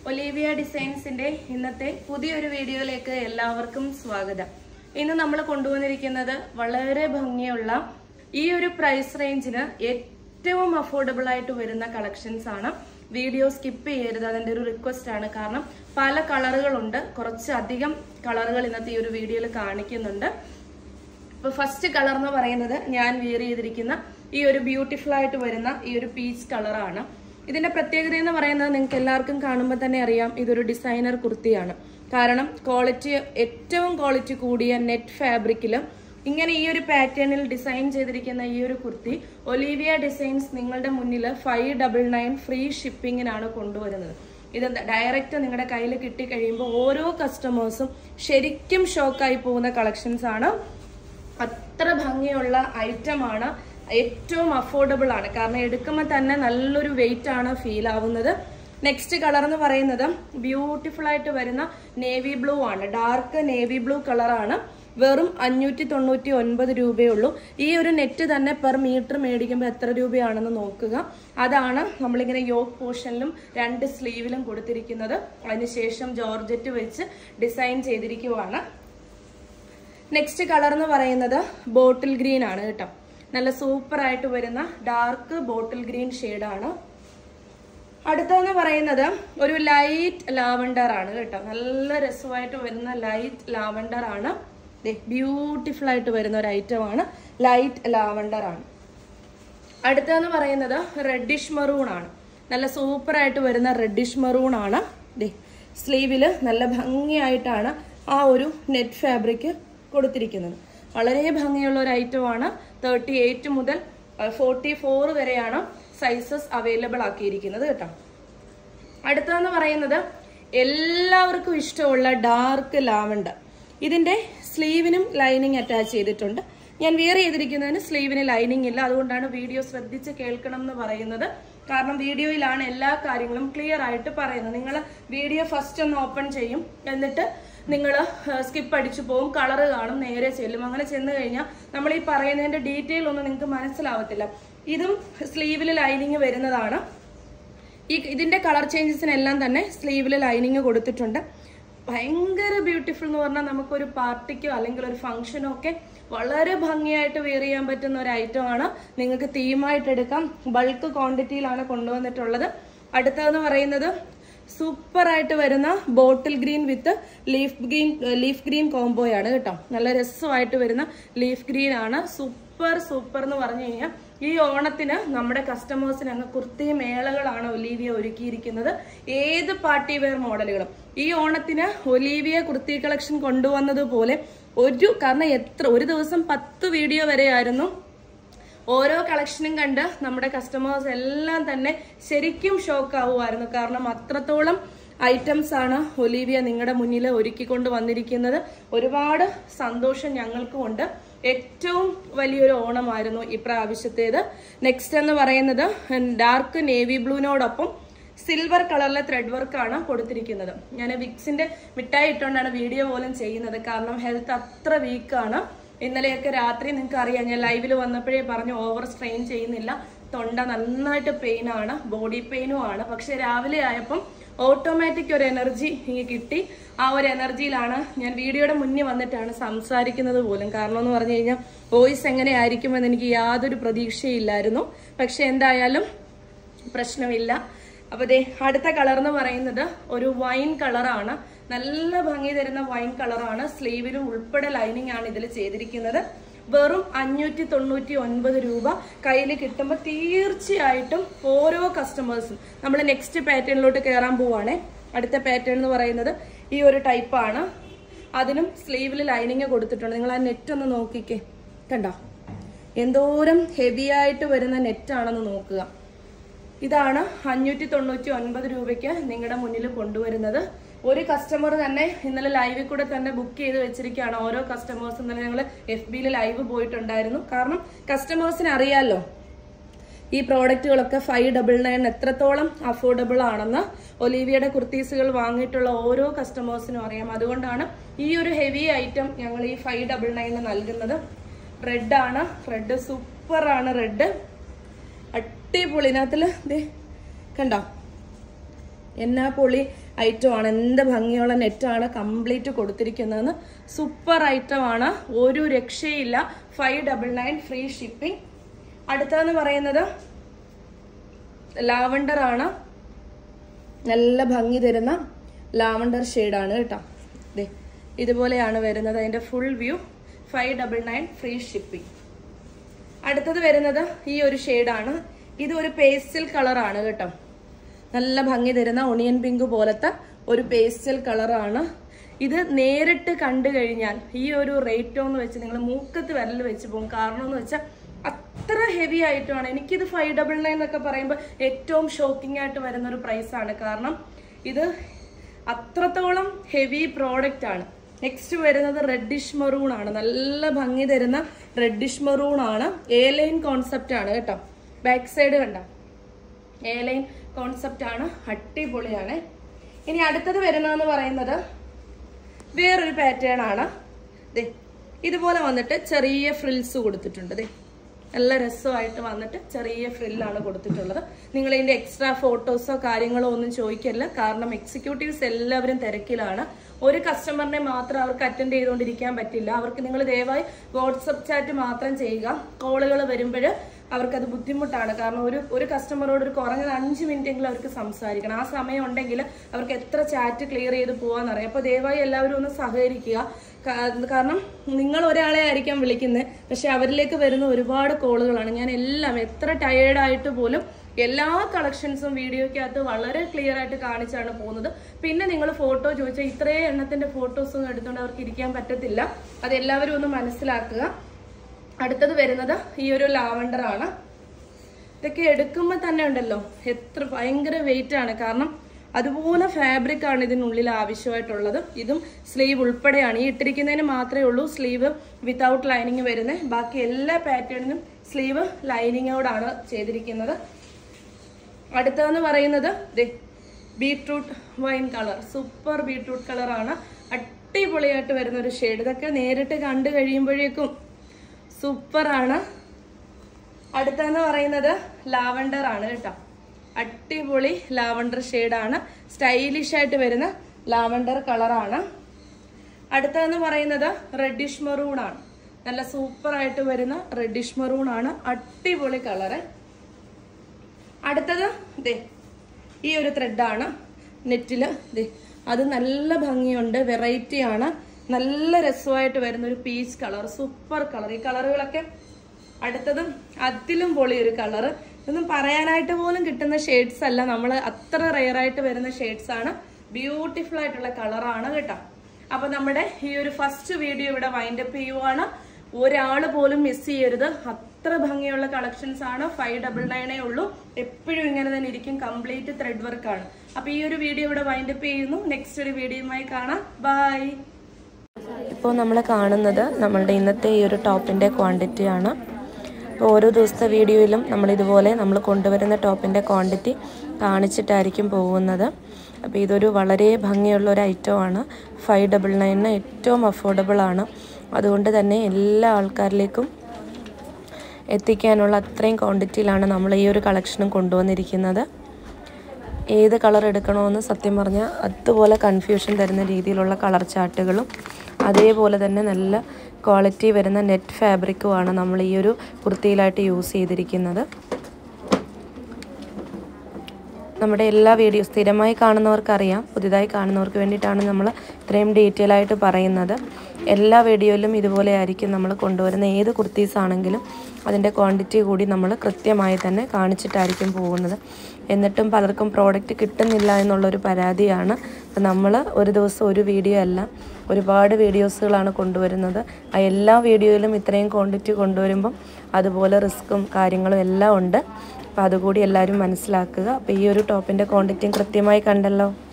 Olivia ഡിസൈൻസിന്റെ ഇന്നത്തെ പുതിയൊരു വീഡിയോയിലേക്ക് എല്ലാവർക്കും സ്വാഗതം ഇന്ന് നമ്മൾ കൊണ്ടുവന്നിരിക്കുന്നത് വളരെ ഭംഗിയുള്ള ഈ ഒരു പ്രൈസ് റേഞ്ചിന് ഏറ്റവും അഫോർഡബിൾ ആയിട്ട് വരുന്ന കളക്ഷൻസ് ആണ് വീഡിയോ സ്കിപ്പ് ചെയ്യരുത് അതിന്റെ ഒരു റിക്വസ്റ്റ് ആണ് കാരണം പല കളറുകളുണ്ട് കുറച്ചധികം കളറുകൾ ഇന്നത്തെ ഈ ഒരു വീഡിയോയിൽ കാണിക്കുന്നുണ്ട് ഇപ്പൊ ഫസ്റ്റ് കളർ എന്ന് പറയുന്നത് ഞാൻ വിയർ ചെയ്തിരിക്കുന്ന ഈ ഒരു ബ്യൂട്ടിഫുൾ ആയിട്ട് വരുന്ന ഈ ഒരു പീച്ച് കളറാണ് ഇതിന്റെ പ്രത്യേകത എന്ന് പറയുന്നത് നിങ്ങൾക്ക് എല്ലാവർക്കും കാണുമ്പോൾ തന്നെ അറിയാം ഇതൊരു ഡിസൈനർ കുർത്തിയാണ് കാരണം ക്വാളിറ്റി ഏറ്റവും ക്വാളിറ്റി കൂടിയ നെറ്റ് ഫാബ്രിക്കിൽ ഇങ്ങനെ ഈ ഒരു പാറ്റേണിൽ ഡിസൈൻ ചെയ്തിരിക്കുന്ന ഈ ഒരു കുർത്തി ഒലീവിയ ഡിസൈൻസ് നിങ്ങളുടെ മുന്നിൽ ഫൈവ് ഡബിൾ നയൻ ഫ്രീ ഷിപ്പിങ്ങിനാണ് കൊണ്ടുവരുന്നത് ഇത് ഡയറക്റ്റ് നിങ്ങളുടെ കയ്യിൽ കിട്ടിക്കഴിയുമ്പോൾ ഓരോ കസ്റ്റമേഴ്സും ശരിക്കും ഷോക്കായി പോകുന്ന കളക്ഷൻസ് ആണ് അത്ര ഭംഗിയുള്ള ഐറ്റം ആണ് ഏറ്റവും അഫോർഡബിൾ ആണ് കാരണം എടുക്കുമ്പോൾ തന്നെ നല്ലൊരു വെയിറ്റ് ആണ് ഫീൽ ആവുന്നത് നെക്സ്റ്റ് കളർ എന്ന് പറയുന്നത് ബ്യൂട്ടിഫുൾ ആയിട്ട് വരുന്ന നേവി ബ്ലൂ ആണ് ഡാർക്ക് നേവി ബ്ലൂ കളറാണ് വെറും അഞ്ഞൂറ്റി തൊണ്ണൂറ്റി ഒൻപത് രൂപയേ ഉള്ളൂ ഈ ഒരു നെറ്റ് തന്നെ പെർ മീറ്റർ മേടിക്കുമ്പോൾ എത്ര രൂപയാണെന്ന് നോക്കുക അതാണ് നമ്മളിങ്ങനെ യോക്ക് പോർഷനിലും രണ്ട് സ്ലീവിലും കൊടുത്തിരിക്കുന്നത് അതിനുശേഷം ജോർജറ്റ് വെച്ച് ഡിസൈൻ ചെയ്തിരിക്കുവാണ് നെക്സ്റ്റ് കളർ എന്ന് പറയുന്നത് ബോട്ടിൽ ഗ്രീൻ ആണ് കേട്ടോ നല്ല സൂപ്പർ ആയിട്ട് വരുന്ന ഡാർക്ക് ബോട്ടിൽ ഗ്രീൻ ആണ് അടുത്തതെന്ന് പറയുന്നത് ഒരു ലൈറ്റ് ലാവണ്ടർ ആണ് കേട്ടോ നല്ല രസമായിട്ട് വരുന്ന ലൈറ്റ് ലാവണ്ടർ ആണ് ബ്യൂട്ടിഫുൾ ആയിട്ട് വരുന്ന ഒരു ഐറ്റം ആണ് ലൈറ്റ് ലാവണ്ടർ ആണ് അടുത്തതെന്ന് പറയുന്നത് റെഡിഷ് മറൂൺ ആണ് നല്ല സൂപ്പർ ആയിട്ട് വരുന്ന റെഡിഷ് മറൂൺ ആണ് ദേ സ്ലീവില് നല്ല ഭംഗിയായിട്ടാണ് ആ ഒരു നെറ്റ് ഫാബ്രിക് കൊടുത്തിരിക്കുന്നത് വളരെ ഭംഗിയുള്ള ഒരു ഐറ്റമാണ് തേർട്ടി എയ്റ്റ് മുതൽ ഫോർട്ടി ഫോർ വരെയാണ് സൈസസ് അവൈലബിൾ ആക്കിയിരിക്കുന്നത് കേട്ടോ അടുത്തതെന്ന് പറയുന്നത് എല്ലാവർക്കും ഇഷ്ടമുള്ള ഡാർക്ക് ലാവണ്ടർ ഇതിന്റെ സ്ലീവിനും ലൈനിങ് അറ്റാച്ച് ചെയ്തിട്ടുണ്ട് ഞാൻ വിയർ ചെയ്തിരിക്കുന്നതിന് സ്ലീവിന് ലൈനിങ് ഇല്ല അതുകൊണ്ടാണ് വീഡിയോ ശ്രദ്ധിച്ച് കേൾക്കണം എന്ന് പറയുന്നത് കാരണം വീഡിയോയിലാണ് എല്ലാ കാര്യങ്ങളും ക്ലിയർ ആയിട്ട് പറയുന്നത് നിങ്ങൾ വീഡിയോ ഫസ്റ്റ് ഒന്ന് ഓപ്പൺ ചെയ്യും എന്നിട്ട് നിങ്ങൾ സ്കിപ്പ് അടിച്ചു പോകും കളർ കാണും നേരെ ചെല്ലും അങ്ങനെ ചെന്ന് കഴിഞ്ഞാൽ നമ്മൾ ഈ പറയുന്നതിന്റെ ഡീറ്റെയിൽ ഒന്നും നിങ്ങൾക്ക് മനസ്സിലാവത്തില്ല ഇതും സ്ലീവിൽ ലൈനിങ് വരുന്നതാണ് ഈ ഇതിന്റെ കളർ ചേഞ്ചസിനെല്ലാം തന്നെ സ്ലീവിൽ ലൈനിങ് കൊടുത്തിട്ടുണ്ട് ഭയങ്കര ബ്യൂട്ടിഫുൾ എന്ന് പറഞ്ഞാൽ നമുക്കൊരു പാർട്ടിക്കോ അല്ലെങ്കിൽ ഒരു ഫംഗ്ഷനോ ഒക്കെ വളരെ ഭംഗിയായിട്ട് വെയർ ചെയ്യാൻ പറ്റുന്ന ഒരു ഐറ്റം ആണ് നിങ്ങൾക്ക് തീമായിട്ട് എടുക്കാം ബൾക്ക് ക്വാണ്ടിറ്റിയിലാണ് കൊണ്ടുവന്നിട്ടുള്ളത് അടുത്തതെന്ന് പറയുന്നത് സൂപ്പർ ആയിട്ട് വരുന്ന bottle green with leaf green leaf green കോംബോയാണ് കേട്ടോ നല്ല രസമായിട്ട് വരുന്ന ലീഫ് ഗ്രീൻ ആണ് സൂപ്പർ സൂപ്പർ എന്ന് പറഞ്ഞു കഴിഞ്ഞാൽ ഈ ഓണത്തിന് നമ്മുടെ കസ്റ്റമേഴ്സിന് അങ്ങ് കുർത്തി മേളകളാണ് ഒലീവിയ ഒരുക്കിയിരിക്കുന്നത് ഏത് പാർട്ടി വെയർ മോഡലുകളും ഈ ഓണത്തിന് ഒലീവിയ കുർത്തി കളക്ഷൻ കൊണ്ടുവന്നതുപോലെ ഒരു കാരണം എത്ര ഒരു ദിവസം പത്ത് വീഡിയോ വരെയായിരുന്നു ഓരോ കളക്ഷനും കണ്ട് നമ്മുടെ കസ്റ്റമേഴ്സ് എല്ലാം തന്നെ ശരിക്കും ഷോക്ക് ആവുമായിരുന്നു കാരണം അത്രത്തോളം ഐറ്റംസ് ആണ് ഒലീവിയ നിങ്ങളുടെ മുന്നിൽ ഒരുക്കിക്കൊണ്ട് വന്നിരിക്കുന്നത് ഒരുപാട് സന്തോഷം ഞങ്ങൾക്കും ഉണ്ട് ഏറ്റവും വലിയൊരു ഓണമായിരുന്നു ഇപ്രാവശ്യത്തേത് നെക്സ്റ്റ് എന്ന് പറയുന്നത് ഡാർക്ക് നേവി ബ്ലൂവിനോടൊപ്പം സിൽവർ കളറിലെ ത്രെഡ് വർക്കാണ് കൊടുത്തിരിക്കുന്നത് ഞാൻ വിക്സിന്റെ മിഠായി ഇട്ടുകൊണ്ടാണ് വീഡിയോ പോലും ചെയ്യുന്നത് കാരണം ഹെൽത്ത് അത്ര വീക്കാണ് ഇന്നലെയൊക്കെ രാത്രി നിങ്ങൾക്ക് അറിയാം ഞാൻ ലൈവിൽ വന്നപ്പോഴേ പറഞ്ഞു ഓവർ സ്ട്രെയിൻ ചെയ്യുന്നില്ല തൊണ്ട നന്നായിട്ട് പെയിൻ ആണ് ബോഡി പെയിനും ആണ് പക്ഷെ രാവിലെ ആയപ്പം ഓട്ടോമാറ്റിക് ഒരു എനർജി ഇങ്ങനെ കിട്ടി ആ ഒരു എനർജിയിലാണ് ഞാൻ വീഡിയോയുടെ മുന്നിൽ വന്നിട്ടാണ് സംസാരിക്കുന്നത് പോലും കാരണം എന്ന് പറഞ്ഞു കഴിഞ്ഞാൽ വോയിസ് എങ്ങനെയായിരിക്കുമെന്ന് എനിക്ക് യാതൊരു പ്രതീക്ഷയില്ലായിരുന്നു പക്ഷെ എന്തായാലും പ്രശ്നമില്ല അപ്പൊ ദേ അടുത്ത കളർ എന്ന് പറയുന്നത് ഒരു വൈൻ കളറാണ് നല്ല ഭംഗി തരുന്ന വൈൻ കളറാണ് സ്ലീവിലും ഉൾപ്പെടെ ലൈനിങ് ആണ് ഇതിൽ ചെയ്തിരിക്കുന്നത് വെറും അഞ്ഞൂറ്റി തൊണ്ണൂറ്റി ഒൻപത് രൂപ കയ്യിൽ കിട്ടുമ്പോൾ തീർച്ചയായിട്ടും ഓരോ കസ്റ്റമേഴ്സും നമ്മൾ നെക്സ്റ്റ് പാറ്റേണിലോട്ട് കയറാൻ പോവാണേ അടുത്ത പാറ്റേൺ എന്ന് പറയുന്നത് ഈ ഒരു ടൈപ്പാണ് അതിനും സ്ലീവിൽ ലൈനിങ് കൊടുത്തിട്ടുണ്ട് നിങ്ങൾ ആ നെറ്റ് ഒന്ന് നോക്കിക്കേ കണ്ടോ എന്തോരം ഹെവി ആയിട്ട് വരുന്ന നെറ്റാണെന്ന് നോക്കുക ഇതാണ് അഞ്ഞൂറ്റി തൊണ്ണൂറ്റി ഒൻപത് രൂപയ്ക്ക് നിങ്ങളുടെ മുന്നിൽ കൊണ്ടുവരുന്നത് ഒരു കസ്റ്റമർ തന്നെ ഇന്നലെ ലൈവിൽ കൂടെ തന്നെ ബുക്ക് ചെയ്ത് വെച്ചിരിക്കുകയാണ് ഓരോ കസ്റ്റമേഴ്സ് ഇന്നലെ ഞങ്ങൾ എഫ് ബിയിൽ ലൈവ് പോയിട്ടുണ്ടായിരുന്നു കാരണം കസ്റ്റമേഴ്സിന് അറിയാലോ ഈ പ്രോഡക്റ്റുകളൊക്കെ ഫൈവ് ഡബിൾ നയൻ എത്രത്തോളം അഫോർഡബിൾ ആണെന്ന് ഒലീവിയയുടെ കുർത്തീസുകൾ വാങ്ങിയിട്ടുള്ള ഓരോ കസ്റ്റമേഴ്സിനും അറിയാം അതുകൊണ്ടാണ് ഈ ഒരു ഹെവി ഐറ്റം ഞങ്ങൾ ഈ ഫൈവ് ഡബിൾ നയന് നൽകുന്നത് റെഡ് ആണ് റെഡ് സൂപ്പർ ആണ് റെഡ് അടിപൊളി ഇതിനകത്തില് ദേ കണ്ടോ എന്നാ പൊളി ഐറ്റം ആണ് എന്ത് ഭംഗിയുള്ള നെറ്റാണ് കംപ്ലീറ്റ് കൊടുത്തിരിക്കുന്നതെന്ന് സൂപ്പർ ഐറ്റം ആണ് ഒരു രക്ഷയില്ല five double nine free shipping അടുത്തതെന്ന് പറയുന്നത് ലാവണ്ടർ ആണ് നല്ല ഭംഗി തരുന്ന ലാവണ്ടർ ഷെയ്ഡാണ് കേട്ടോ ദേ ഇതുപോലെയാണ് വരുന്നത് അതിന്റെ full view five double nine free shipping അടുത്തത് വരുന്നത് ഈ ഒരു ഷെയ്ഡാണ് ഇത് ഒരു പേസ്റ്റൽ കളറാണ് കേട്ടോ നല്ല ഭംഗി തരുന്ന ഒണിയൻ പിങ്ക് പോലത്തെ ഒരു പേസ്റ്റൽ കളറാണ് ഇത് നേരിട്ട് കണ്ടു കഴിഞ്ഞാൽ ഈ ഒരു റേറ്റോ എന്ന് വെച്ച് നിങ്ങൾ മൂക്കത്ത് വിരൽ വെച്ച് പോകും കാരണം എന്ന് വെച്ചാൽ അത്ര ഹെവി ആയിട്ടുമാണ് എനിക്കിത് ഫൈവ് ഡബിൾ നയൻ എന്നൊക്കെ പറയുമ്പോൾ ഏറ്റവും ഷോക്കിംഗ് ആയിട്ട് വരുന്ന ഒരു പ്രൈസാണ് കാരണം ഇത് അത്രത്തോളം ഹെവി പ്രോഡക്റ്റ് ആണ് നെക്സ്റ്റ് വരുന്നത് റെഡിഷ് മറൂൺ ആണ് നല്ല ഭംഗി തരുന്ന റെഡിഷ് മറൂൺ ആണ് എ ലൈൻ കോൺസെപ്റ്റ് ആണ് കേട്ടോ ബാക്ക് സൈഡ് കണ്ട എ ലൈൻ കോൺസെപ്റ്റ് ആണ് അടിപൊളിയാണ് ഇനി അടുത്തത് വരുന്നതെന്ന് പറയുന്നത് വേറൊരു പാറ്റേൺ ആണ് ദേ ഇതുപോലെ വന്നിട്ട് ചെറിയ ഫ്രിൽസ് കൊടുത്തിട്ടുണ്ട് ദേ നല്ല രസമായിട്ട് വന്നിട്ട് ചെറിയ ഫ്രില്ലാണ് കൊടുത്തിട്ടുള്ളത് നിങ്ങൾ ഇതിന്റെ എക്സ്ട്രാ ഫോട്ടോസോ കാര്യങ്ങളോ ഒന്നും ചോദിക്കല്ല കാരണം എക്സിക്യൂട്ടീവ്സ് എല്ലാവരും തിരക്കിലാണ് ഒരു കസ്റ്റമറിനെ മാത്രം അവർക്ക് അറ്റൻഡ് ചെയ്തുകൊണ്ടിരിക്കാൻ പറ്റില്ല അവർക്ക് നിങ്ങൾ ദയവായി വാട്സപ്പ് ചാറ്റ് മാത്രം ചെയ്യുക കോളുകൾ വരുമ്പോൾ അവർക്കത് ബുദ്ധിമുട്ടാണ് കാരണം ഒരു ഒരു കസ്റ്റമറോട് ഒരു കുറഞ്ഞത് അഞ്ച് മിനിറ്റ് എങ്കിലും അവർക്ക് സംസാരിക്കണം ആ സമയം ഉണ്ടെങ്കിൽ അവർക്ക് എത്ര ചാറ്റ് ക്ലിയർ ചെയ്ത് പോകാന്നറിയാം അപ്പോൾ ദയവായി എല്ലാവരും ഒന്ന് സഹകരിക്കുക കാ- കാരണം നിങ്ങൾ ഒരാളെ ആയിരിക്കാം വിളിക്കുന്നത് പക്ഷെ അവരിലേക്ക് വരുന്ന ഒരുപാട് കോളുകളാണ് ഞാൻ എല്ലാം എത്ര ടയേർഡ് ആയിട്ട് പോലും എല്ലാ കളക്ഷൻസും വീഡിയോയ്ക്കകത്ത് വളരെ ക്ലിയർ ആയിട്ട് കാണിച്ചാണ് പോകുന്നത് പിന്നെ നിങ്ങൾ ഫോട്ടോ ചോദിച്ചാൽ ഇത്രയും എണ്ണത്തിന്റെ ഫോട്ടോസ് ഒന്നും എടുത്തുകൊണ്ട് അവർക്ക് ഇരിക്കാൻ പറ്റത്തില്ല അത് എല്ലാവരും ഒന്ന് മനസ്സിലാക്കുക അടുത്തത് വരുന്നത് ഈ ഒരു ലാവണ്ടർ ആണ് ഇതൊക്കെ എടുക്കുമ്പോൾ തന്നെ ഉണ്ടല്ലോ എത്ര ഭയങ്കര വെയിറ്റ് ആണ് കാരണം അതുപോലെ ഫാബ്രിക് ആണ് ഇതിനുള്ളിൽ ആവശ്യമായിട്ടുള്ളത് ഇതും സ്ലീവ് ഉൾപ്പെടെയാണ് ഈ ഇട്ടിരിക്കുന്നതിന് മാത്രമേ ഉള്ളൂ സ്ലീവ് വിത്തൗട്ട് ലൈനിങ് വരുന്നത് ബാക്കി എല്ലാ പാറ്റേണിനും സ്ലീവ് ലൈനിങ്ങോടാണ് ചെയ്തിരിക്കുന്നത് അടുത്തതെന്ന് പറയുന്നത് ദേ beetroot wine colour super beetroot കളറാണ് അടിപൊളിയായിട്ട് വരുന്ന ഒരു ഷെയ്ഡ് ഇതൊക്കെ നേരിട്ട് കണ്ടു കഴിയുമ്പോഴേക്കും സൂപ്പറാണ് അടുത്തെന്ന് പറയുന്നത് ലാവണ്ടർ ആണ് കേട്ടോ അടിപൊളി ലാവണ്ടർ ഷെയ്ഡാണ് സ്റ്റൈലിഷ് ആയിട്ട് വരുന്ന ലാവണ്ടർ കളറാണ് അടുത്തതെന്ന് പറയുന്നത് റെഡിഷ് മെറൂൺ ആണ് നല്ല സൂപ്പർ ആയിട്ട് വരുന്ന റെഡിഷ് മെറൂൺ ആണ് അടിപൊളി കളറ് അടുത്തത് ദേ ഈ ഒരു ത്രെഡാണ് നെറ്റില് ദേ അത് നല്ല ഭംഗിയുണ്ട് വെറൈറ്റി ആണ് നല്ല രസമായിട്ട് വരുന്ന ഒരു പീച്ച് കളർ സൂപ്പർ കളർ ഈ കളറുകളൊക്കെ അടുത്തതും അതിലും പൊളി ഒരു കളർ ഇതൊന്നും പറയാനായിട്ട് പോലും കിട്ടുന്ന ഷെയ്ഡ്സ് അല്ല നമ്മൾ അത്ര റെയർ ആയിട്ട് വരുന്ന ഷെയ്ഡ്സ് ആണ് ബ്യൂട്ടിഫുൾ ആയിട്ടുള്ള കളറാണ് കേട്ടോ അപ്പൊ നമ്മുടെ ഈ ഒരു ഫസ്റ്റ് വീഡിയോ ഇവിടെ വൈൻഡപ്പ് ചെയ്യുവാണ് ഒരാൾ പോലും മിസ് ചെയ്യരുത് അത്ര ഭംഗിയുള്ള കളക്ഷൻസ് ആണ് ഫൈവ് ഡബിൾ നയനേ ഉള്ളൂ എപ്പോഴും ഇങ്ങനെ തന്നെ ഇരിക്കും കംപ്ലീറ്റ് ത്രെഡ് വർക്ക് ആണ് അപ്പൊ ഈ ഒരു വീഡിയോ ഇവിടെ വൈൻഡപ്പ് ചെയ്യുന്നു നെക്സ്റ്റ് ഒരു വീഡിയോയുമായി കാണാം ബൈ ഇപ്പോൾ നമ്മൾ കാണുന്നത് നമ്മളുടെ ഇന്നത്തെ ഈ ഒരു ടോപ്പിൻ്റെ ക്വാണ്ടിറ്റിയാണ് അപ്പോൾ ഓരോ ദിവസത്തെ വീഡിയോയിലും നമ്മൾ ഇതുപോലെ നമ്മൾ കൊണ്ടുവരുന്ന ടോപ്പിൻ്റെ ക്വാണ്ടിറ്റി കാണിച്ചിട്ടായിരിക്കും പോകുന്നത് അപ്പോൾ ഇതൊരു വളരെ ഭംഗിയുള്ള ഒരു ഐറ്റമാണ് ഫൈവ് ഡബിൾ നയനിന് ഏറ്റവും അഫോർഡബിൾ ആണ് അതുകൊണ്ട് തന്നെ എല്ലാ ആൾക്കാരിലേക്കും എത്തിക്കാനുള്ള അത്രയും ക്വാണ്ടിറ്റിയിലാണ് നമ്മൾ ഈ ഒരു കളക്ഷനും കൊണ്ടുവന്നിരിക്കുന്നത് ഏത് കളർ എടുക്കണമെന്ന് സത്യം പറഞ്ഞാൽ അതുപോലെ കൺഫ്യൂഷൻ തരുന്ന രീതിയിലുള്ള കളർ ചാർട്ടുകളും അതേപോലെ തന്നെ നല്ല ക്വാളിറ്റി വരുന്ന നെറ്റ് ഫാബ്രിക്കുമാണ് നമ്മൾ ഈ ഒരു കുർത്തിയിലായിട്ട് യൂസ് ചെയ്തിരിക്കുന്നത് നമ്മുടെ എല്ലാ വീഡിയോ സ്ഥിരമായി കാണുന്നവർക്കറിയാം പുതിയതായി കാണുന്നവർക്ക് വേണ്ടിയിട്ടാണ് നമ്മൾ ഇത്രയും ഡീറ്റെയിൽ ആയിട്ട് പറയുന്നത് എല്ലാ വീഡിയോയിലും ഇതുപോലെ ആയിരിക്കും നമ്മൾ കൊണ്ടുവരുന്ന ഏത് കുർത്തീസ് ആണെങ്കിലും അതിൻ്റെ ക്വാണ്ടിറ്റി കൂടി നമ്മൾ കൃത്യമായി തന്നെ കാണിച്ചിട്ടായിരിക്കും പോകുന്നത് എന്നിട്ടും പലർക്കും പ്രോഡക്റ്റ് കിട്ടുന്നില്ല എന്നുള്ളൊരു പരാതിയാണ് അപ്പം നമ്മൾ ഒരു ദിവസം ഒരു വീഡിയോ അല്ല ഒരുപാട് വീഡിയോസുകളാണ് കൊണ്ടുവരുന്നത് ആ എല്ലാ വീഡിയോയിലും ഇത്രയും ക്വാണ്ടിറ്റി കൊണ്ടുവരുമ്പം അതുപോലെ റിസ്ക്കും കാര്യങ്ങളും എല്ലാം ഉണ്ട് അപ്പോൾ അതുകൂടി എല്ലാവരും മനസ്സിലാക്കുക അപ്പോൾ ഈ ഒരു ടോപ്പിൻ്റെ ക്വാണ്ടിറ്റിയും കൃത്യമായി കണ്ടല്ലോ